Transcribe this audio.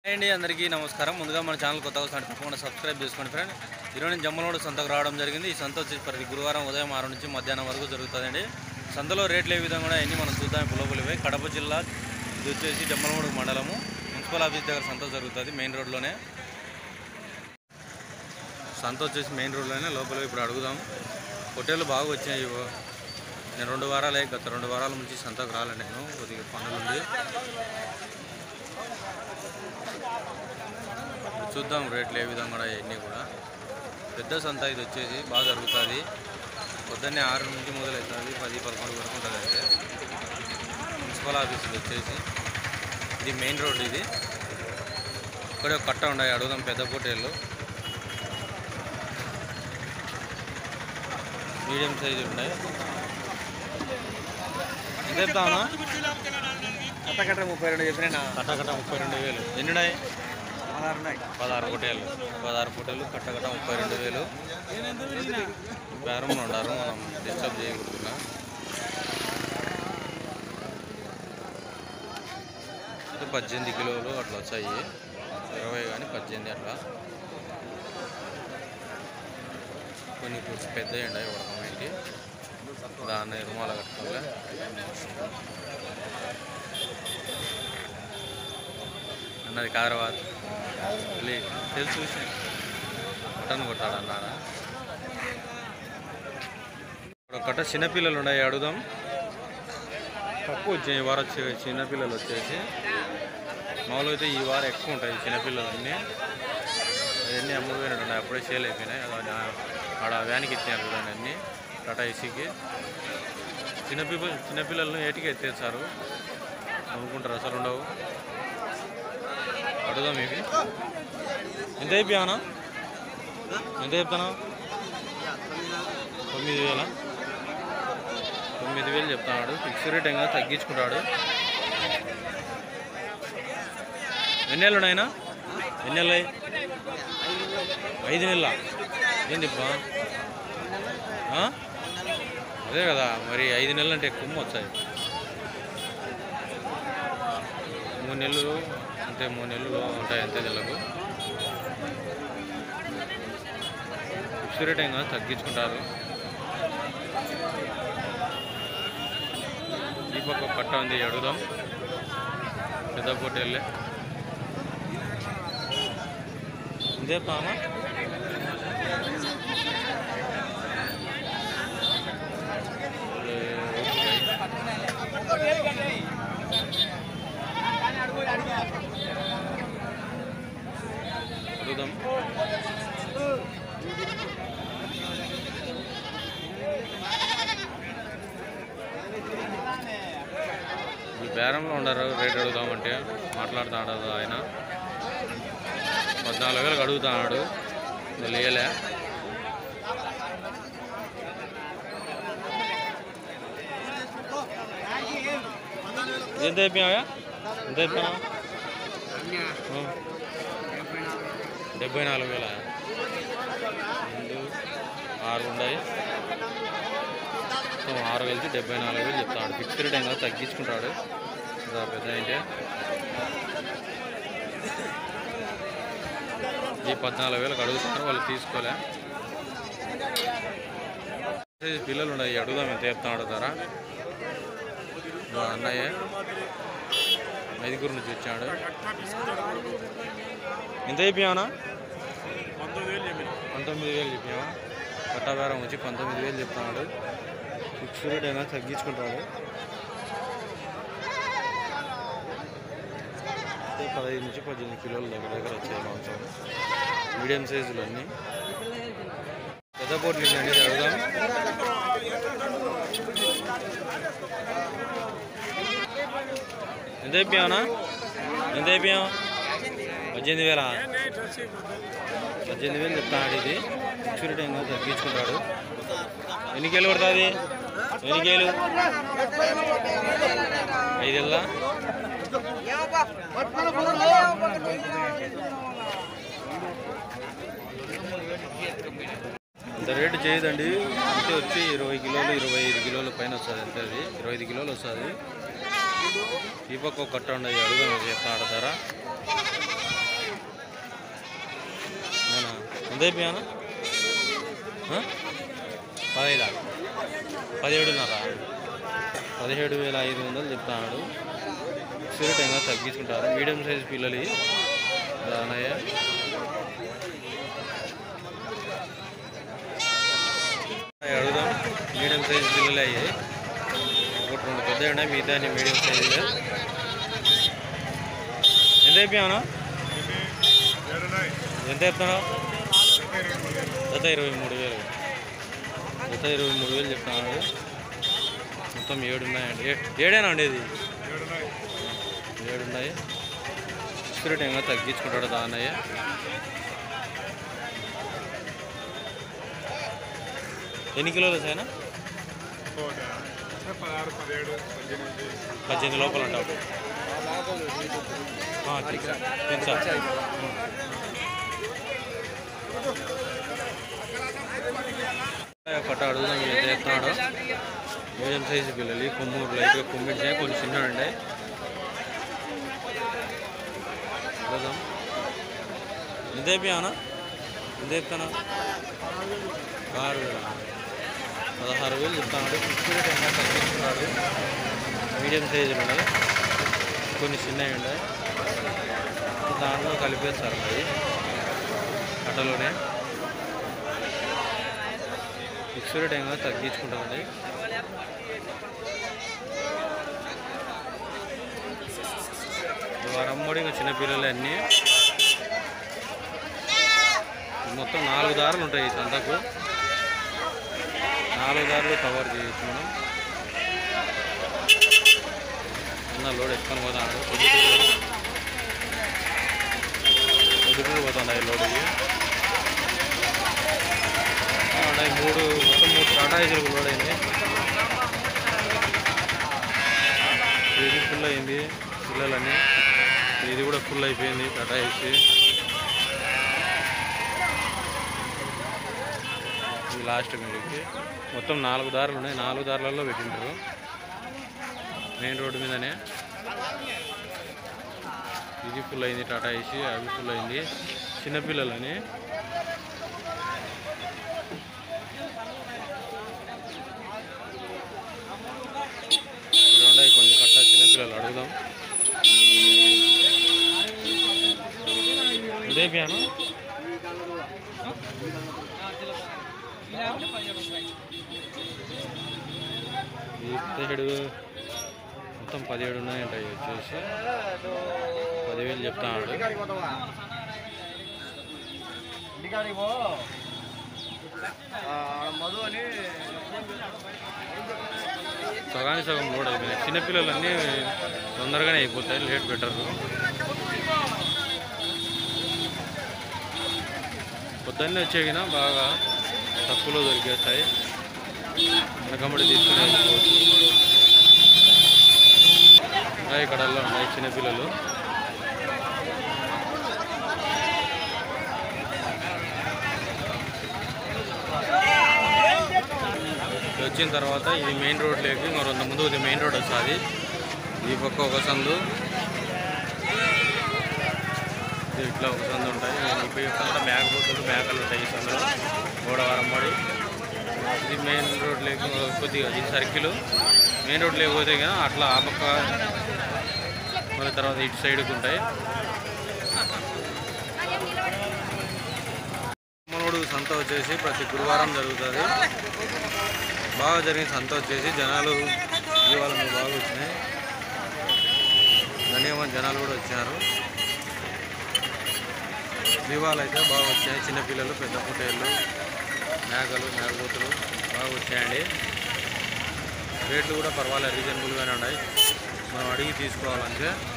Hi అండి అందరికీ నమస్కారం ముందుగా మన ఛానల్ కొత్తగా వస్తుంటే తప్పకుండా సబ్స్క్రైబ్ చేసుకోండి ఫ్రెండ్ ఈరోజు నేను జమ్మలమూడు సంతకు రావడం జరిగింది ఈ సంత వచ్చేసి ప్రతి గురువారం ఉదయం ఆరు నుంచి మధ్యాహ్నం వరకు జరుగుతుందండి సంతలో రేట్లు ఏ విధంగా కూడా ఎన్ని మనం చూద్దాం ఇప్పుడు లోపలివి కడప జిల్లా ఇది వచ్చేసి జమ్మలమూడు మండలము మున్సిపల్ ఆఫీస్ దగ్గర సంత జరుగుతుంది మెయిన్ రోడ్లోనే సంత వచ్చేసి మెయిన్ రోడ్లోనే లోపల ఇప్పుడు అడుగుదాం హోటళ్ళు బాగా వచ్చాయి ఇవ్వ. నేను రెండు వారాలే గత రెండు వారాల నుంచి సంతకు రాలే నేను కొద్దిగా పనులుండి చూద్దాం రేట్లు ఏ విధంగా కూడా ఇవన్నీ కూడా పెద్ద సంత ఇది వచ్చేసి బాగా జరుగుతుంది పొద్దున్నే ఆరు నుంచి మొదలవుతుంది పది పదకొండు వరకు ఉంటుంది అయితే మున్సిపల్ ఆఫీస్ ఇది వచ్చేసి ఇది మెయిన్ రోడ్ ఇది ఇక్కడ ఒక కట్ట ఉన్నాయి అడుగుదాం పెద్ద పోటీలు మీడియం సైజు ఉన్నాయి ఎంత చెప్తావునా కట్ట ముప్పై రెండు చెప్పిన కట్ట కట్ట ముప్పై రెండు వేలు ఎన్ని ఉన్నాయి పదహారు ఉన్నాయి పదహారు పొటేలు పదహారు పొటేలు కట్ట కట్ట ముప్పై రెండు వేలు బేరంలో ఉండారు మనం డిస్టర్బ్ చేయకూడదుగా ఇది పద్దెనిమిది కిలోలు అట్లా వచ్చాయి ఇరవై కానీ పద్దెనిమిది అట్లా కొన్ని కొంచెం పెద్దవి ఉన్నాయి ఉడకమైంటి దాన్ని రుమాల కట్టుకోలే అన్నది కాదరవాద్ లే తెలుసు విషయం మటన్ కొట్టాడు అన్నాడా ఇప్పుడు ఒకట చిన్నపిల్లలు ఉన్నాయి అడుగుదాం తక్కువ వచ్చాయి ఈ వారం వచ్చే చిన్నపిల్లలు వచ్చేసి మామూలుగా అయితే ఈ వారం ఎక్కువ ఉంటాయి చిన్నపిల్లలు అన్నీ అవన్నీ అమ్ముపోయినట్టు ఉన్నాయి అప్పుడే సేల్ అయిపోయినాయి అది ఆడ వ్యానికి ఇచ్చారు చూడండి అన్నీ టాటా ఏసీకి చిన్నపిల్ల చిన్నపిల్లలను ఏటికి ఎత్తేస్తారు అమ్ముకుంటారు అసలు ఉండవు అడుగుదాం ఇవి ఎంత అయిపోయానా ఎంత చెప్తాను తొమ్మిది వేల తొమ్మిది వేలు చెప్తున్నాడు ఫిక్స్ రేట్ ఇంకా తగ్గించుకుంటాడు ఎన్ని నెలలు ఉన్నాయినా ఎన్ని నెలలు ఐదు నెలల ఏంది ఇప్పా ఆ? అదే కదా మరి ఐదు నెలలు అంటే ఎక్కువ వచ్చాయి మూడు నెలలు అంటే మూడు నెలలు ఉంటాయి అంతే నెలకు ఫిక్స్ రేట్ ఏం కాదు తగ్గించుకుంటారు ఈ పక్క ఒక కట్ట ఉంది అడుగుదాం పెద్ద పోటీలే ఇదే పామా అడుగుదాం ఈ బేరంలో ఉండరు రేట్ అడుగుదామంటే మాట్లాడుతున్నాడు ఆయన పద్నాలుగు వేలకు అడుగుతున్నాడు ఇంకా లేయలే ఎంత అయిపోయావా ఎంత అయిపోయినా డెబ్బై నాలుగు వేల రెండు ఆరు ఉన్నాయి మొత్తం ఆరు కలిసి డెబ్బై నాలుగు వేలు చెప్తాడు ఫిక్స్ రేట్ ఇంకా తగ్గించుకుంటాడు ఇంకా పెద్ద ఏంటి ఈ పద్నాలుగు వేలకు అడుగుతున్నారు వాళ్ళు తీసుకోలే ఈ పిల్లలు ఉన్నాయి అడుగుదాం ఎంత చెప్తాడు ధర మా అన్నయ్య ఐదుగురు నుంచి వచ్చాడు ఎంత అయిపోయావనా పంతొమ్మిది వేలు చెప్పావా పట్టాబేరం వచ్చి పంతొమ్మిది వేలు చెప్తున్నాడు ఫిక్స్ రేట్ అయినా తగ్గించుకుంటాడు అయితే పదహైదు నుంచి పద్దెనిమిది కిలోల దగ్గర దగ్గర వచ్చాయి మాంసం మీడియం సైజులు అన్నీ పెద్ద పోట్లు అనేది అడుగుదాం ఎంత అయిపోయావనా ఎంత అయిపోయావు పద్దెనిమిది వేల పద్దెనిమిది వేలు చెప్తాడు ఇది ఫిక్స్ రేట్ ఏమో తగ్గించుకుంటాడు ఎన్ని కేలు పడుతుంది ఎన్ని కేలు ఐదేళ్ళ ఇంత రేటు చేయదండి అంతే వచ్చి ఇరవై కిలోలు ఇరవై ఐదు కిలోల పైన వస్తుంది అంతే అది ఇరవై ఐదు కిలోలు వస్తుంది ఈ పక్క ఒక కట్ట ఉండదు అడుగుదాం చెప్తాడు ధర ఎంత అయిపోయాను పదహైదా పదిహేడున్నర పదిహేడు వేల ఐదు వందలు చెప్తాడు ఫిక్స్డ్ టైంగా తగ్గించుకుంటారు మీడియం సైజ్ పిల్లలు ఇవి. రానయ్య అడుగుదాం మీడియం సైజ్ పిల్లలు అయ్యాయి ఒకటి రెండు పెద్ద ఉన్నాయి మిగతా అన్ని మీడియం సైజులే ఎంత అయిపోయాను ఎంత చెప్తాను జత ఇరవై మూడు వేలు జత ఇరవై మూడు వేలు చెప్తున్నాడు మొత్తం ఏడు ఉన్నాయండి ఏ- ఏడేనా అండి ఇది ఏడు ఉన్నాయి స్పిరిట్ ఏమో తగ్గించుకుంటాడు దానయ్య ఎన్ని కిలోలు వచ్చాయనా పదహారు పదిహేడు పద్దెనిమిది పద్దెనిమిది లోపల ఉంటావు ఆ, తెలుసా తెలుసా పట్ట అడుగుదాం ఎంత చెప్తున్నాడు మీడియం సైజు పిల్లలు కొమ్ము లైట్గా కొమ్మిడిచాయి కొన్ని చిన్న ఉండే అడుగుదాం ఎంత అయిపోయావునా ఎంత చెప్తాను ఆరు వేల పదహారు వేలు చెప్తాడు ఫిఫ్టీ టైం తగ్గించుకున్నాడు మీడియం సైజులు ఉన్నాయి కొన్ని చిన్నవి ఉన్నాయి దాంట్లో కలిపేస్తారు మరి అట్టలోనే ఫిక్స్డ్ టైంగా తగ్గించుకుంటామండి వారమ్మడి ఇంకా చిన్నపిల్లలు అన్నీ మొత్తం నాలుగు దారులు ఉంటాయి ఈ సంతకు నాలుగు దారులు కవర్ చేయొచ్చు మనం అన్న లోడ్ ఎత్తుకొని పోతాడు పొద్దుటూరు పొద్దుటూరు పోతున్నాయి లోడ్ ఇవి ఆ, ఉన్నాయి మూడు మొత్తం మూడు టాటా ఏసీలకు లోడ్ అయినాయి ఇది ఫుల్ అయింది పిల్లలన్నీ ఇది కూడా ఫుల్ అయిపోయింది టాటా ఏసీ ఇది లాస్ట్ మీదకి మొత్తం నాలుగు దారులు ఉన్నాయి నాలుగు దారులలో పెట్టింటారు మెయిన్ రోడ్డు మీదనే ఇది ఫుల్ అయింది టాటా ఏసీ అవి ఫుల్ అయింది చిన్నపిల్లలని ఇక్కడ ఉన్నాయి కొన్ని కట్ట చిన్నపిల్లలు అడుగుదాం ఇదే పియాను ఈ పదిహేడు మొత్తం పదిహేడు ఉన్నాయంట ఇవి వచ్చేసి పదివేలు చెప్తాడు ఇంటికాడికి పోతావా ఇంటికాడికి పో ఆ, మధు అని సగానికి సగం లోడ్ అయిపోయినాయి చిన్నపిల్లలన్నీ తొందరగానే అయిపోతాయి లేట్ పెట్టరు పొద్దున్నే వచ్చేగిన బాగా తక్కువలో దొరికేస్తాయి వెనకబడి తీసుకుని వెళ్ళిపోవచ్చు ఇంకా ఇక్కడ ఉన్నాయి చిన్నపిల్లలు ఇది వచ్చిన తర్వాత ఇది మెయిన్ రోడ్ లేకి మరి వంద ముందు ఇది మెయిన్ రోడ్ వస్తుంది ఈ పక్క ఒక సందు ఇది ఇట్లా ఒక సందు ఉంటాయి ఈ పక్క మేకపోతులు మేకలు ఉంటాయి ఈ సందులో గోడవారం పడి ఇది మెయిన్ రోడ్ లేక కొద్దిగా ఇది సర్కిల్ మెయిన్ రోడ్ లేకపోతే కదా అట్లా ఆ పక్క మళ్ళీ తర్వాత ఇటు సైడ్కి ఉంటాయి మనోడు సంత వచ్చేసి ప్రతి గురువారం జరుగుతుంది బాగా జరిగిన సంత వచ్చేసి జనాలు ఇవాళ బాగా వచ్చినాయి ధన్యవాద జనాలు కూడా వచ్చారు దీవాలు అయితే బాగా వచ్చాయి చిన్నపిల్లలు పెద్ద పుట్టేళ్ళు మేకలు మేకపోతులు బాగా వచ్చాయండి రేట్లు కూడా పర్వాలేదు రీజనబుల్గానే ఉన్నాయి మనం అడిగి తీసుకోవాలంటే